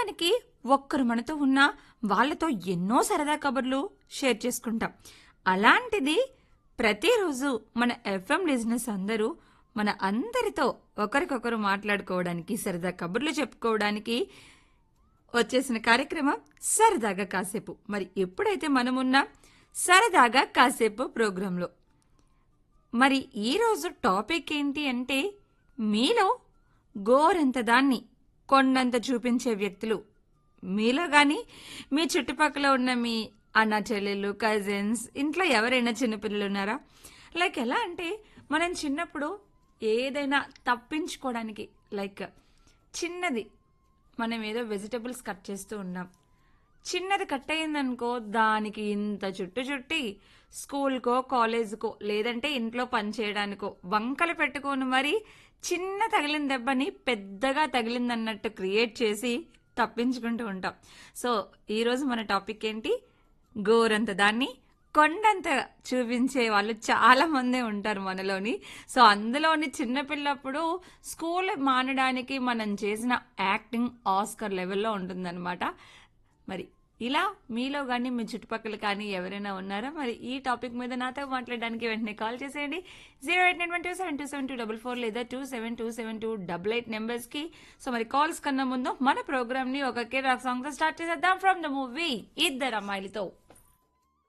వారానికి ఒక్కరు మనతో ఉన్నా వాళ్ళతో ఎన్నో సరదా కబుర్లు షేర్ చేసుకుంటాం అలాంటిది ప్రతిరోజు మన ఎఫ్ఎం బిజినెస్ అందరూ మన అందరితో ఒకరికొకరు మాట్లాడుకోవడానికి సరదా కబుర్లు చెప్పుకోవడానికి వచ్చేసిన కార్యక్రమం సరదాగా కాసేపు మరి ఎప్పుడైతే మనమున్నా సరదాగా కాసేపు ప్రోగ్రాంలో మరి ఈరోజు టాపిక్ ఏంటి అంటే మీలో గోరంత దాన్ని కొండంత చూపించే వ్యక్తులు మీలో కానీ మీ చుట్టుపక్కల ఉన్న మీ అన్న చెల్లెళ్ళు కజిన్స్ ఇంట్లో ఎవరైనా చిన్నపిల్లలు ఉన్నారా లైక్ ఎలా అంటే మనం చిన్నప్పుడు ఏదైనా తప్పించుకోవడానికి లైక్ చిన్నది మనం ఏదో వెజిటబుల్స్ కట్ చేస్తూ ఉన్నాం చిన్నది కట్ అయిందనుకో దానికి ఇంత చుట్టు చుట్టి స్కూల్కో కాలేజ్కో లేదంటే ఇంట్లో పని చేయడానికో వంకలు పెట్టుకొని మరి చిన్న తగిలిన దెబ్బని పెద్దగా తగిలిందన్నట్టు క్రియేట్ చేసి తప్పించుకుంటూ ఉంటాం సో ఈరోజు మన టాపిక్ ఏంటి గోరంత దాన్ని కొండంత చూపించే వాళ్ళు చాలా మందే ఉంటారు మనలోని సో అందులోని చిన్నపిల్లప్పుడు స్కూల్ మానడానికి మనం చేసిన యాక్టింగ్ ఆస్కర్ లెవెల్లో ఉంటుందన్నమాట మరి ఇలా మీలో కానీ మీ చుట్టుపక్కల కానీ ఎవరైనా ఉన్నారా మరి ఈ టాపిక్ మీద నాతో మాట్లాడడానికి వెంటనే కాల్ చేసేయండి zero eight nine one two seven two seven two double four లేదా two seven two seven two double eight నెంబర్స్కి సో మరి కాల్స్ కన్నా ముందు మన ప్రోగ్రామ్ని ఒక కే రాక్ సాంగ్తో స్టార్ట్ చేసేద్దాం ఫ్రమ్ ద మూవీ ఇద్దరు అమ్మాయిలతో